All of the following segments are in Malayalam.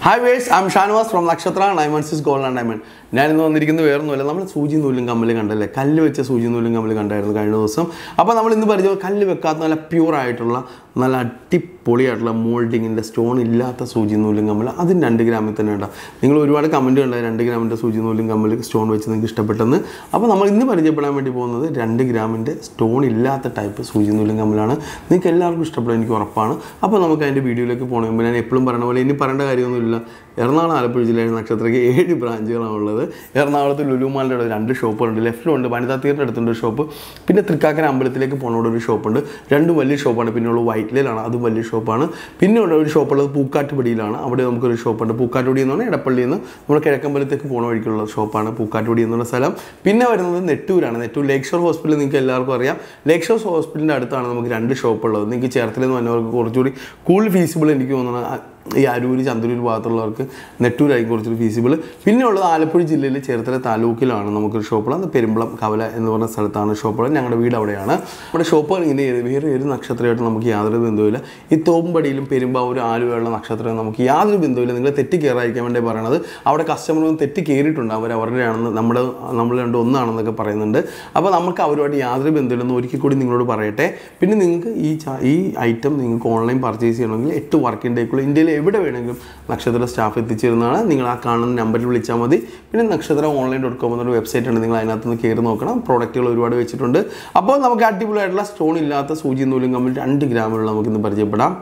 hi viewers I'm Shanavas from Nakshatra diamonds is gold and diamond ഞാൻ ഇന്ന് വന്നിരിക്കുന്നത് വേറൊന്നുമില്ല നമ്മൾ സൂചി നൂലും കമ്മൽ കണ്ടല്ലേ കല്ല് വെച്ച സൂചി നൂലും കമ്മൽ കണ്ടായിരുന്നു കഴിഞ്ഞ ദിവസം അപ്പോൾ നമ്മൾ ഇന്ന് പരിചയം കല്ല് വെക്കാത്ത നല്ല പ്യൂർ ആയിട്ടുള്ള നല്ല അടിപൊളിയായിട്ടുള്ള മോൾഡിങ്ങിൻ്റെ സ്റ്റോൺ ഇല്ലാത്ത സൂചി നൂലും കമ്മൽ അതും രണ്ട് ഗ്രാമിൽ തന്നെ ഉണ്ടാവും നിങ്ങൾ ഒരുപാട് കമൻറ്റ് ഉണ്ടായി രണ്ട് ഗ്രാമിൻ്റെ സൂചി നൂലും കമ്മൽ സ്റ്റോൺ വെച്ച് നിങ്ങൾക്ക് ഇഷ്ടപ്പെട്ടെന്ന് അപ്പോൾ നമ്മൾ ഇന്ന് പരിചയപ്പെടാൻ വേണ്ടി പോകുന്നത് രണ്ട് ഗ്രാമിൻ്റെ സ്റ്റോൺ ഇല്ലാത്ത ടൈപ്പ് സൂചി നൂലും കമ്മലാണ് നിങ്ങൾക്ക് എല്ലാവർക്കും ഇഷ്ടപ്പെടും എനിക്ക് ഉറപ്പാണ് അപ്പോൾ നമുക്ക് അതിൻ്റെ വീഡിയോയിലേക്ക് പോകണം മുമ്പ് ഞാൻ എപ്പോഴും പറയുന്ന പോലെ ഇനി പറയേണ്ട കാര്യമൊന്നുമില്ല എറണാകുളം ആലപ്പുഴ ജില്ലയിൽ നക്ഷത്രയ്ക്ക് ഏഴ് ബ്രാഞ്ചുകളാണ് ഉള്ളത് എറണാകുളത്ത് ലുലുമാലിൻ്റെ അവിടെ രണ്ട് ഷോപ്പുകളുണ്ട് ലെഫ്റ്റിലുണ്ട് വനിതാ തിയേറ്റർ അടുത്തുണ്ട് ഒരു ഷോപ്പ് പിന്നെ തൃക്കാക്കര അമ്പലത്തിലേക്ക് പോകുന്ന ഒരു ഷോപ്പുണ്ട് രണ്ടും വലിയ ഷോപ്പാണ് പിന്നെ ഉള്ളത് വൈറ്റ്ലയിലാണ് അതും വലിയ ഷോപ്പാണ് പിന്നെ ഉള്ള ഒരു ഷോപ്പുള്ളത് പൂക്കാട്ടുപടിയിലാണ് അവിടെ നമുക്കൊരു ഷോപ്പുണ്ട് പൂക്കാട്ടുപടി എന്ന് പറഞ്ഞാൽ എടപ്പള്ളിയിൽ നിന്ന് നമ്മൾ കിഴക്കമ്പലത്തേക്ക് പോകുന്ന വഴിക്കുള്ള ഷോപ്പാണ് പൂക്കാട്ടുപടി എന്നുള്ള സ്ഥലം പിന്നെ വരുന്നത് നെട്ടൂരാണ് നെട്ടൂർ ലേക്ക് ഷോർ ഹോസ്പിറ്റൽ നിങ്ങൾക്ക് എല്ലാവർക്കും അറിയാം ലേക്ക് ഷോർ ഹോസ്പിറ്റലിൻ്റെ അടുത്താണ് നമുക്ക് രണ്ട് ഷോപ്പുള്ളത് നിങ്ങൾക്ക് ചേർത്തലയിൽ നിന്ന് വന്നവർക്ക് കുറച്ചുകൂടി കൂടുതൽ ഫീസിബിൾ എനിക്ക് തോന്നുന്നത് ഈ അരൂര് ചന്ദ്രൂർ ഭാഗത്തുള്ളവർക്ക് നെട്ടൂരായിരിക്കും കുറച്ചൊരു ഫീസിബിൾ പിന്നെ ഉള്ളത് ആലപ്പുഴ ജില്ലയിലെ ചേർത്തല താലൂക്കിലാണ് നമുക്കൊരു ഷോപ്പുള്ളത് അത് പെരുമ്പളം കവല എന്ന് പറഞ്ഞ സ്ഥലത്താണ് ഷോപ്പുള്ളത് ഞങ്ങളുടെ വീട് അവിടെയാണ് നമ്മുടെ ഷോപ്പ് ഇങ്ങനെ വേറെ ഒരു നക്ഷത്രമായിട്ട് നമുക്ക് യാതൊരു ബന്ധവുമില്ല ഈ തോമ്പടിയിലും പെരുമ്പാവൂർ ആലുവയുള്ള നക്ഷത്രം നമുക്ക് യാതൊരു ബന്ധവുമില്ല നിങ്ങൾ തെറ്റി കയറാതിരിക്കാൻ വേണ്ടി പറയണത് അവിടെ കസ്റ്റമർ തെറ്റി കയറിയിട്ടുണ്ട് അവർ അവരുടെയാണെന്ന് നമ്മുടെ നമ്മൾ രണ്ടും ഒന്നാണെന്നൊക്കെ പറയുന്നുണ്ട് അപ്പോൾ നമുക്ക് അവരുമായിട്ട് യാതൊരു ബന്ധമില്ലെന്ന് ഒരിക്കൽ കൂടി നിങ്ങളോട് പറയട്ടെ പിന്നെ നിങ്ങൾക്ക് ഈ ചാ- ഈ ഐറ്റം നിങ്ങൾക്ക് ഓൺലൈൻ പർച്ചേസ് ചെയ്യണമെങ്കിൽ എട്ട് വർക്കിംഗ് ഡേക്കുള്ള ഇന്ത്യയിൽ എവിടെ വേണമെങ്കിലും നക്ഷത്ര സ്റ്റാഫ് എത്തിച്ചേരുന്നതാണ് നിങ്ങൾ ആ കാണുന്ന നമ്പറിൽ വിളിച്ചാൽ മതി പിന്നെ നക്ഷത്ര ഓൺലൈൻ ഡോട്ട് കോം എന്നൊരു വെബ്സൈറ്റ് ഉണ്ട് നിങ്ങൾ അതിനകത്ത് നിന്ന് കയറി നോക്കണം പ്രോഡക്റ്റുകൾ ഒരുപാട് വെച്ചിട്ടുണ്ട് അപ്പോൾ നമുക്ക് അടിപൊളിയായിട്ടുള്ള സ്റ്റോൺ ഇല്ലാത്ത സൂചി നൂലും കമ്പിൽ രണ്ട് ഗ്രാമുള്ള നമുക്കിന്ന് പരിചയപ്പെടാം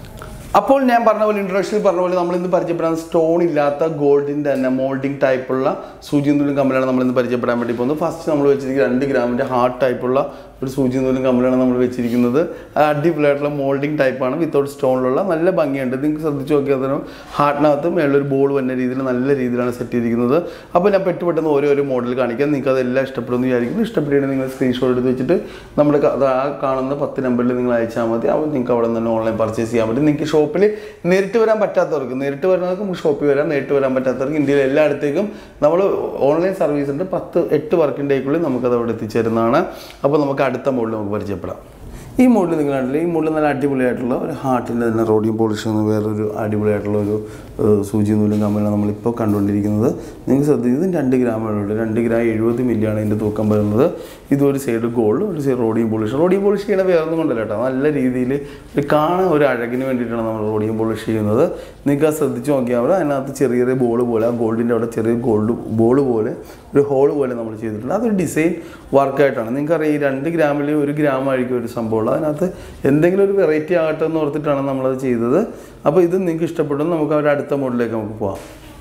അപ്പോൾ ഞാൻ പറഞ്ഞ പോലെ ഇൻട്രൊഡക്ഷനിൽ പറഞ്ഞ പോലെ നമ്മൾ ഇന്ന് പരിചയപ്പെടാൻ സ്റ്റോൺ ഇല്ലാത്ത ഗോൾഡിൻ്റെ തന്നെ മോൾഡിംഗ് ടൈപ്പുള്ള സൂചി നൂലും കമ്മലാണ് നമ്മൾ ഇന്ന് പരിചയപ്പെടാൻ വേണ്ടി പോകുന്നത് ഫസ്റ്റ് നമ്മൾ വെച്ചിരിക്കുന്നത് രണ്ട് ഗ്രാമിൻ്റെ ഹാർട്ട് ടൈപ്പുള്ള ഒരു സൂചി നൂലും കമ്മലാണ് നമ്മൾ വെച്ചിരിക്കുന്നത് അത് അടിപൊളിയായിട്ടുള്ള മോൾഡിംഗ് ടൈപ്പാണ് വിത്തൗട്ട് സ്റ്റോണിലുള്ള നല്ല ഭംഗിയുണ്ട് നിങ്ങൾക്ക് ശ്രദ്ധിച്ച് നോക്കിയാൽ തന്നെ ഹാർട്ടിനകത്ത് മേളൊരു ബോൾ വന്ന രീതിയിൽ നല്ല രീതിയിലാണ് സെറ്റ് ചെയ്തിരിക്കുന്നത് അപ്പോൾ ഞാൻ പെട്ട് പെട്ടെന്ന് ഓരോരോ മോഡൽ കാണിക്കാം നിങ്ങൾക്ക് അതെല്ലാം ഇഷ്ടപ്പെടുമെന്ന് വിചാരിക്കുന്നു ഇഷ്ടപ്പെടുകയാണെങ്കിൽ നിങ്ങൾ സ്ക്രീൻഷോട്ട് എടുത്ത് വെച്ചിട്ട് നമ്മുടെ ക- ആ കാണുന്ന പത്ത് നമ്പറിൽ നിങ്ങൾ അയച്ചാൽ മതി അപ്പോൾ നിങ്ങൾക്ക് അവിടെ നിന്ന് തന്നെ ഓൺലൈൻ പർച്ചേസ് ചെയ്യാൻ പറ്റും നിങ്ങൾക്ക് ഷോപ്പിൽ നേരിട്ട് വരാൻ പറ്റാത്തവർക്ക് നേരിട്ട് വരുന്നവർക്ക് നമുക്ക് ഷോപ്പിൽ വരാം നേരിട്ട് വരാൻ പറ്റാത്തവർക്ക് ഇന്ത്യയിൽ എല്ലായിടത്തേക്കും നമ്മൾ ഓൺലൈൻ സർവീസ് ഉണ്ട് പത്ത് എട്ട് വർക്കിംഗ് ഡേക്കുള്ളിൽ നമുക്കത് അവിടെ എത്തിച്ചേരുന്നതാണ് അപ്പോൾ നമുക്ക് അടുത്ത മോഡൽ നമുക്ക് പരിചയപ്പെടാം ഈ മോഡൽ നിങ്ങൾ കണ്ടില്ലേ ഈ മോഡൽ നല്ല അടിപൊളിയായിട്ടുള്ള ഒരു ഹാർട്ടിൻ്റെ തന്നെ റോഡിയം പോളിഷ് എന്ന വേറൊരു അടിപൊളിയായിട്ടുള്ള ഒരു ഏഹ്, സൂചി നൂലും കമ്മലാണ് നമ്മളിപ്പോൾ കണ്ടുകൊണ്ടിരിക്കുന്നത് നിങ്ങൾ ശ്രദ്ധിച്ചത് ഇത് രണ്ട് ഗ്രാമുകളുണ്ട് രണ്ട് ഗ്രാം എഴുപത് മില്ലിയാണ് ഇതിൻ്റെ തൂക്കം വരുന്നത് ഇതൊരു സൈഡ് ഗോൾഡ് ഒരു side rhodium polish rhodium polish ചെയ്യണ വേറെ ഒന്നും കൊണ്ടല്ല കേട്ടോ നല്ല രീതിയിൽ ഒരു കാണാൻ ഒരു അഴകിന് വേണ്ടിയിട്ടാണ് നമ്മൾ റോഡിയം പോളിഷ് ചെയ്യുന്നത് നിങ്ങൾക്ക് ആ ശ്രദ്ധിച്ച് നോക്കിയാൽ അവിടെ അതിനകത്ത് ചെറിയ ചെറിയ ബോൾ പോലെ ആ ഗോൾഡിൻ്റെ അവിടെ ചെറിയ ഗോൾഡ് ബോൾ പോലെ ഒരു ഹോൾ പോലെ നമ്മൾ ചെയ്തിട്ടുണ്ട് അതൊരു ഡിസൈൻ വർക്കായിട്ടാണ് നിങ്ങൾക്കറിയാം ഈ രണ്ട് ഗ്രാമിൽ ഒരു ഗ്രാം ആയിരിക്കും ഒരു സംഭവമുള്ളത് അതിനകത്ത് എന്തെങ്കിലും ഒരു വെറൈറ്റി ആകട്ടെ എന്ന് ഓർത്തിട്ടാണ് നമ്മളത് ചെയ്തത് അപ്പോൾ ഇത് നിങ്ങൾക്ക് ഇഷ്ടപ്പെടും നമുക്ക് അവരുടെ അടുത്ത മോഡലിലേക്ക് നമുക്ക് പോകാം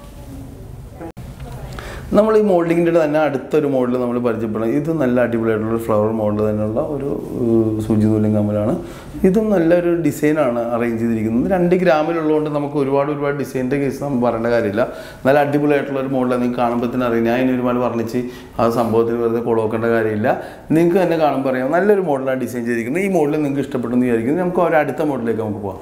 നമ്മൾ ഈ മോൾഡിങ്ങിൻ്റെ തന്നെ അടുത്തൊരു മോഡൽ നമ്മൾ പരിചയപ്പെടണം ഇത് നല്ല അടിപൊളിയായിട്ടുള്ള ഫ്ലവർ മോഡൽ തന്നെയുള്ള ഒരു ഏഹ്, സൂചി നൂലും കമ്മലാണ് ഇതും നല്ലൊരു ഡിസൈനാണ് അറേഞ്ച് ചെയ്തിരിക്കുന്നത് രണ്ട് ഗ്രാമിലുള്ളതുകൊണ്ട് നമുക്ക് ഒരുപാട് ഒരുപാട് ഡിസൈനിൻ്റെ കേസ് നമ്മൾ പറയേണ്ട കാര്യമില്ല നല്ല അടിപൊളിയായിട്ടുള്ള ഒരു മോഡലാണ് നിങ്ങൾക്ക് കാണുമ്പോൾ തന്നെ അറിയാം ഞാൻ ഇനി ഒരുപാട് പറഞ്ഞിച്ച് ആ സംഭവത്തിന് വെറുതെ കൊളോക്കേണ്ട കാര്യമില്ല നിങ്ങൾക്ക് തന്നെ കാണുമ്പോൾ അറിയാം നല്ലൊരു മോഡലാണ് ഡിസൈൻ ചെയ്തിരിക്കുന്നത് ഈ മോഡൽ നിങ്ങൾക്ക് ഇഷ്ടപ്പെട്ടെന്ന് വിചാരിക്കുന്നു നമുക്ക് ഒരു അടുത്ത മോഡലിലേക്ക് നമുക്ക് പോകാം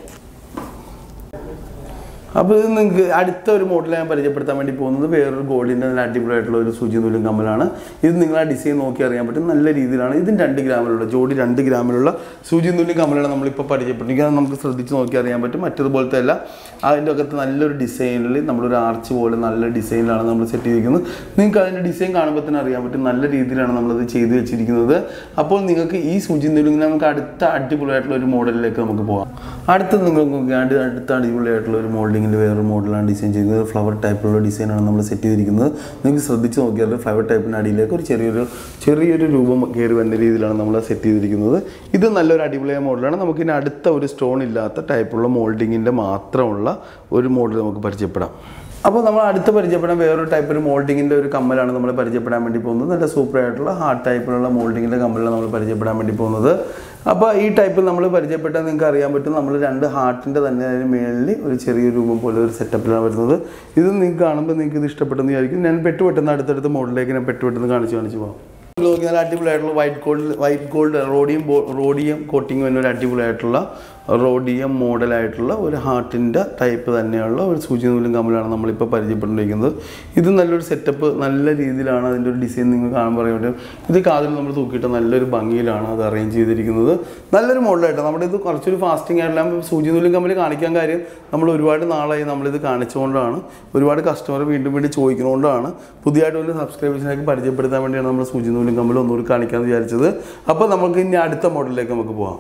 അപ്പോൾ ഇത് നിങ്ങൾക്ക് അടുത്ത ഒരു മോഡൽ ഞാൻ പരിചയപ്പെടുത്താൻ വേണ്ടി പോകുന്നത് വേറൊരു ഗോൾഡിൻ്റെ നല്ല അടിപൊളിയായിട്ടുള്ള ഒരു സൂചി നൂലും കമ്മലാണ് ഇത് നിങ്ങൾ ആ ഡിസൈൻ നോക്കി അറിയാൻ പറ്റും നല്ല രീതിയിലാണ് ഇതും രണ്ട് ഗ്രാമിലുള്ള ജോഡി രണ്ട് ഗ്രാമിലുള്ള സൂചി നൂലും കമ്മലാണ് നമ്മളിപ്പോൾ പരിചയപ്പെട്ടിരിക്കുന്നത് നമുക്ക് ശ്രദ്ധിച്ച് നോക്കി അറിയാൻ പറ്റും മറ്റതുപോലത്തെ അല്ല അതിൻ്റെ അകത്ത് നല്ലൊരു ഡിസൈനിൽ നമ്മളൊരു ആർച്ച് പോലെ നല്ല ഡിസൈനിലാണ് നമ്മൾ സെറ്റ് ചെയ്തിരിക്കുന്നത് നിങ്ങൾക്ക് അതിൻ്റെ ഡിസൈൻ കാണുമ്പോൾ തന്നെ അറിയാൻ പറ്റും നല്ല രീതിയിലാണ് നമ്മളത് ചെയ്ത് വെച്ചിരിക്കുന്നത് അപ്പോൾ നിങ്ങൾക്ക് ഈ സൂചി നൂലും നമുക്ക് അടുത്ത അടിപൊളിയായിട്ടുള്ള ഒരു മോഡലിലേക്ക് നമുക്ക് പോകാം അടുത്ത നിങ്ങൾ നോക്കിയാണ്ട് അടുത്ത അടിപൊളിയായിട്ടുള്ള ഒരു മോൾഡിങ്ങിൻ്റെ വേറൊരു മോഡലാണ് ഡിസൈൻ ചെയ്തത് ഫ്ലവർ ടൈപ്പിലുള്ള ഡിസൈനാണ് നമ്മൾ സെറ്റ് ചെയ്തിരിക്കുന്നത് നിങ്ങൾക്ക് ശ്രദ്ധിച്ച് നോക്കിയാൽ ഫ്ലവർ ടൈപ്പിന് അടിയിലേക്ക് ഒരു ചെറിയൊരു ചെറിയൊരു രൂപം കയറി വരുന്ന രീതിയിലാണ് നമ്മൾ സെറ്റ് ചെയ്തിരിക്കുന്നത് ഇത് നല്ലൊരു അടിപൊളിയായ മോഡലാണ് നമുക്ക് ഇനി അടുത്ത ഒരു സ്റ്റോൺ ഇല്ലാത്ത ടൈപ്പുള്ള മോൾഡിങ്ങിൻ്റെ മാത്രമുള്ള ഒരു മോഡൽ നമുക്ക് പരിചയപ്പെടാം അപ്പോൾ നമ്മൾ അടുത്ത് പരിചയപ്പെടാൻ വേറൊരു ടൈപ്പ് ഒരു മോൾഡിങ്ങിൻ്റെ ഒരു കമ്മലാണ് നമ്മൾ പരിചയപ്പെടാൻ വേണ്ടി പോകുന്നത് നല്ല സൂപ്പർ ആയിട്ടുള്ള ഹാർഡ് ടൈപ്പിലുള്ള മോൾഡിങ്ങിൻ്റെ കമ്മലാണ് നമ്മൾ പരിചയപ്പെടാൻ വേണ്ടി പോകുന്നത് അപ്പോൾ ഈ ടൈപ്പ് നമ്മൾ പരിചയപ്പെട്ടാൽ നിങ്ങൾക്ക് അറിയാൻ പറ്റും നമ്മൾ രണ്ട് ഹാർട്ടിൻ്റെ തന്നെ അതിന് മേളിൽ ഒരു ചെറിയ രൂപം പോലെ ഒരു സെറ്റപ്പിലാണ് വരുന്നത് ഇത് നിങ്ങൾക്ക് കാണുമ്പോൾ നിങ്ങൾക്ക് ഇത് ഇഷ്ടപ്പെട്ടെന്ന് വിചാരിക്കും ഞാൻ പെട്ട് പെട്ടെന്ന് അടുത്തടുത്ത മോഡലിലേക്ക് ഞാൻ പെട്ട് പെട്ടെന്ന് കാണിച്ച് കാണിച്ച് പോകാം നോക്കിയാൽ അടിപൊളിയായിട്ടുള്ള white gold white gold rhodium ബോ- റോഡിയം കോട്ടിങ് വരുന്ന ഒരു അടിപൊളിയായിട്ടുള്ള റോഡിയം മോഡലായിട്ടുള്ള ഒരു ഹാർട്ടിൻ്റെ ടൈപ്പ് തന്നെയുള്ള ഒരു സൂചി നൂലും കമ്മലാണ് നമ്മളിപ്പോൾ പരിചയപ്പെട്ടുകൊണ്ടിരിക്കുന്നത് ഇത് നല്ലൊരു സെറ്റപ്പ് നല്ല രീതിയിലാണ് അതിൻ്റെ ഒരു ഡിസൈൻ നിങ്ങൾ കാണാൻ പറയാൻ പറ്റും ഇത് കാതിൽ നമ്മൾ തൂക്കിയിട്ട് നല്ലൊരു ഭംഗിയിലാണ് അത് അറേഞ്ച് ചെയ്തിരിക്കുന്നത് നല്ലൊരു മോഡലായിട്ട് നമ്മുടെ ഇത് കുറച്ചൊരു ഫാസ്റ്റിംഗ് ആയിട്ടുള്ള സൂചി നൂലും കമ്മൽ കാണിക്കാൻ കാര്യം നമ്മൾ ഒരുപാട് നാളായി നമ്മളിത് കാണിച്ചുകൊണ്ടാണ് ഒരുപാട് കസ്റ്റമർ വീണ്ടും വീണ്ടും ചോദിക്കുന്നതുകൊണ്ടാണ് പുതിയതായിട്ട് ഒരു സബ്സ്ക്രൈബേഴ്സിനൊക്കെ പരിചയപ്പെടുത്താൻ വേണ്ടിയാണ് നമ്മൾ സൂചി നൂലും കമ്മൽ ഒന്നുകൂടി കാണിക്കാമെന്ന് വിചാരിച്ചത് അപ്പോൾ നമുക്ക് ഇനി അടുത്ത മോഡലിലേക്ക് നമുക്ക് പോകാം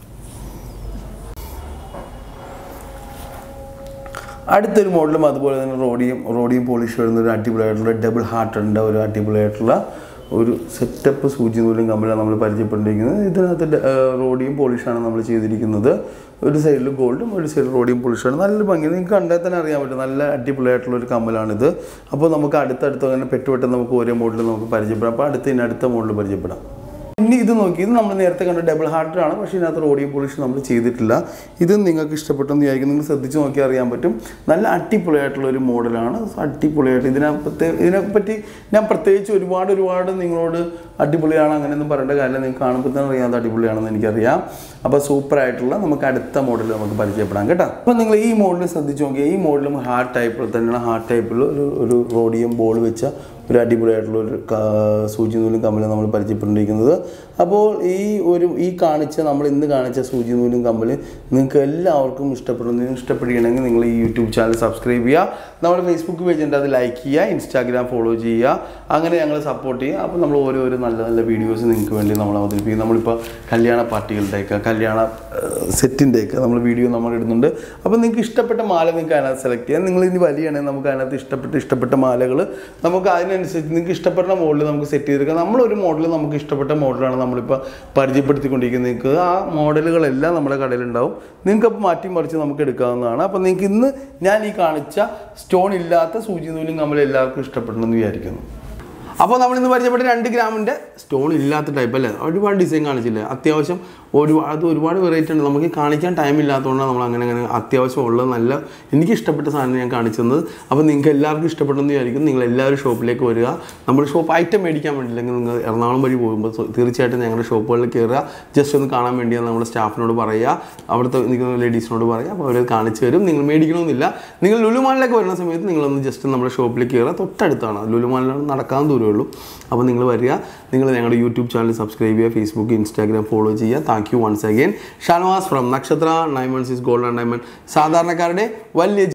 അടുത്തൊരു മോഡലും അതുപോലെ തന്നെ റോഡിയും റോഡിയും പോളിഷ് വരുന്ന ഒരു അടിപൊളിയായിട്ടുള്ള ഡബിൾ ഹാർട്ടിൻ്റെ ഒരു അടിപൊളിയായിട്ടുള്ള ഒരു സെറ്റപ്പ് സൂചി നൂലും കമ്പനിയാണ് നമ്മൾ പരിചയപ്പെട്ടിരിക്കുന്നത് ഇതിനകത്ത് ഡ- ആ, റോഡിയും പോളിഷാണ് നമ്മൾ ചെയ്തിരിക്കുന്നത് ഒരു സൈഡിൽ ഗോൾഡും ഒരു സൈഡിൽ റോഡിയും പോളിഷാണ് നല്ല ഭംഗി നിങ്ങൾക്ക് കണ്ടാൽ തന്നെ അറിയാൻ പറ്റും നല്ല അടിപൊളിയായിട്ടുള്ള ഒരു കമ്മലാണിത് അപ്പോൾ നമുക്ക് അടുത്തടുത്ത് അങ്ങനെ പെട്ടുപെട്ടെന്ന് നമുക്ക് ഓരോ മോഡൽ നമുക്ക് പരിചയപ്പെടാം അപ്പോൾ അടുത്ത ഇനി അടുത്ത മോഡൽ പരിചയപ്പെടാം ഇനി ഇത് നോക്കി ഇത് നമ്മൾ നേരത്തെ കണ്ട ഡബിൾ ഹാർട്ടാണ് പക്ഷേ ഇതിനകത്ത് റോഡിയോ പോളിഷ് നമ്മൾ ചെയ്തിട്ടില്ല ഇത് നിങ്ങൾക്ക് ഇഷ്ടപ്പെട്ടെന്ന് വിചാരിക്കും നിങ്ങൾ ശ്രദ്ധിച്ച് നോക്കിയാൽ അറിയാൻ പറ്റും നല്ല അടിപൊളിയായിട്ടുള്ള ഒരു മോഡലാണ് അടിപൊളിയായിട്ട് ഇതിനകത്തെ ഇതിനെപ്പറ്റി ഞാൻ പ്രത്യേകിച്ച് ഒരുപാട് ഒരുപാട് നിങ്ങളോട് അടിപൊളിയാണ് അങ്ങനെയൊന്നും പറയേണ്ട കാര്യമില്ല നിങ്ങൾക്ക് കാണുമ്പോൾ തന്നെ അറിയാം അത് അടിപൊളിയാണെന്ന് എനിക്കറിയാം അപ്പോൾ സൂപ്പറായിട്ടുള്ള നമുക്ക് അടുത്ത മോഡൽ നമുക്ക് പരിചയപ്പെടാം കേട്ടോ അപ്പോൾ നിങ്ങൾ ഈ മോഡൽ ശ്രദ്ധിച്ച് നോക്കിയാൽ ഈ മോഡലും ഹാർട്ട് ടൈപ്പിൽ തന്നെയാണ് ഹാർട്ട് ടൈപ്പിൽ ഒരു ഒരു റോഡിയം ബോൾ വെച്ച ഒരു അടിപൊളിയായിട്ടുള്ള ഒരു ക- സൂചി നൂലും കമ്മലും നമ്മൾ പരിചയപ്പെട്ടിരിക്കുന്നത് അപ്പോൾ ഈ ഒരു ഈ കാണിച്ച നമ്മൾ ഇന്ന് കാണിച്ച സൂചി നൂലും കമ്മൽ നിങ്ങൾക്ക് എല്ലാവർക്കും ഇഷ്ടപ്പെടുന്നു ഇഷ്ടപ്പെടുകയാണെങ്കിൽ നിങ്ങൾ ഈ യൂട്യൂബ് ചാനൽ സബ്സ്ക്രൈബ് ചെയ്യുക നമ്മുടെ ഫേസ്ബുക്ക് പേജ് ഉണ്ട് അത് ലൈക്ക് ചെയ്യുക ഇൻസ്റ്റാഗ്രാം ഫോളോ ചെയ്യുക അങ്ങനെ ഞങ്ങൾ സപ്പോർട്ട് ചെയ്യുക അപ്പോൾ നമ്മൾ ഓരോരോ നല്ല നല്ല വീഡിയോസ് നിങ്ങൾക്ക് വേണ്ടി നമ്മൾ അവതരിപ്പിക്കും നമ്മളിപ്പോൾ കല്യാണ പാർട്ടികളുടെയൊക്കെ കല്യാണ സെറ്റിൻ്റെയൊക്കെ നമ്മൾ വീഡിയോ നമ്മൾ ഇടുന്നുണ്ട് അപ്പോൾ നിങ്ങൾക്ക് ഇഷ്ടപ്പെട്ട മാല നിങ്ങൾക്ക് അതിനകത്ത് സെലക്ട് ചെയ്യാം നിങ്ങൾ ഇനി വലിയാണെങ്കിൽ നമുക്ക് അതിനകത്ത് ഇഷ്ടപ്പെട്ട ഇഷ്ടപ്പെട്ട മാലകൾ നമുക്ക് അതിനനുസരിച്ച് നിങ്ങൾക്ക് ഇഷ്ടപ്പെടുന്ന മോഡൽ നമുക്ക് സെറ്റ് ചെയ്തെടുക്കാം നമ്മളൊരു മോഡൽ നമുക്ക് ഇഷ്ടപ്പെട്ട മോഡലാണ് നമ്മളിപ്പോൾ പരിചയപ്പെടുത്തിക്കൊണ്ടിരിക്കുന്നത് നിങ്ങൾക്ക് ആ മോഡലുകളെല്ലാം നമ്മുടെ കടയിലുണ്ടാവും നിങ്ങൾക്ക് അപ്പോൾ മാറ്റി മറിച്ച് നമുക്ക് എടുക്കാവുന്നതാണ് അപ്പോൾ നിങ്ങൾക്ക് ഇന്ന് ഞാൻ ഈ കാണിച്ച സ്റ്റോൺ ഇല്ലാത്ത സൂചി നൂലും കമ്മൽ എല്ലാവർക്കും ഇഷ്ടപ്പെടണമെന്ന് വിചാരിക്കുന്നു അപ്പോൾ നമ്മൾ ഇന്ന് പരിചയപ്പെട്ട രണ്ട് ഗ്രാമിൻ്റെ സ്റ്റോൺ ഇല്ലാത്ത ടൈപ്പ് അല്ലേ ഒരുപാട് ഡിസൈൻ കാണിച്ചില്ലേ അത്യാവശ്യം ഒരുപാട് അത് ഒരുപാട് വെറൈറ്റി ഉണ്ട് നമുക്ക് കാണിക്കാൻ ടൈം ഇല്ലാത്തതുകൊണ്ടാണ് നമ്മൾ അങ്ങനെ അങ്ങനെ അത്യാവശ്യം ഉള്ള നല്ല എനിക്ക് ഇഷ്ടപ്പെട്ട സാധനം ഞാൻ കാണിച്ചു തന്നത് അപ്പോൾ നിങ്ങൾക്ക് എല്ലാവർക്കും ഇഷ്ടപ്പെട്ടെന്ന് വിചാരിക്കും നിങ്ങൾ എല്ലാവരും ഷോപ്പിലേക്ക് വരിക നമ്മൾ ഷോപ്പ് ഐറ്റം മേടിക്കാൻ വേണ്ടിയില്ലെങ്കിൽ നിങ്ങൾ എറണാകുളം വഴി പോകുമ്പോൾ സോ- തീർച്ചയായിട്ടും ഞങ്ങളുടെ ഷോപ്പുകളിൽ കയറുക ജസ്റ്റ് ഒന്ന് കാണാൻ വേണ്ടിയാണ് നമ്മുടെ സ്റ്റാഫിനോട് പറയുക അവിടുത്തെ നിൽക്കുന്ന ലേഡീസിനോട് പറയുക അപ്പോൾ അവർ കാണിച്ചു തരും നിങ്ങൾ മേടിക്കണമെന്നില്ല നിങ്ങൾ ലുലുമാളിലേക്ക് വരുന്ന സമയത്ത് നിങ്ങളൊന്ന് ജസ്റ്റ് നമ്മുടെ ഷോപ്പിലേക്ക് കയറുക തൊട്ടടുത്താണ് ലുലുമാളിലാണ് നടക്കാൻ ദൂരമേ ഉള്ളൂ അപ്പോൾ നിങ്ങൾ വരിക നിങ്ങൾ ഞങ്ങളുടെ യൂട്യൂബ് ചാനൽ സബ്സ്ക്രൈബ് ചെയ്യുക ഫേസ്ബുക്ക് ഇൻസ്റ്റാഗ്രാം ഫോളോ ചെയ്യുക thank you once again Shanavas from Nakshatra nine one six gold and diamond സാധാരണക്കാരുടെ വലിയ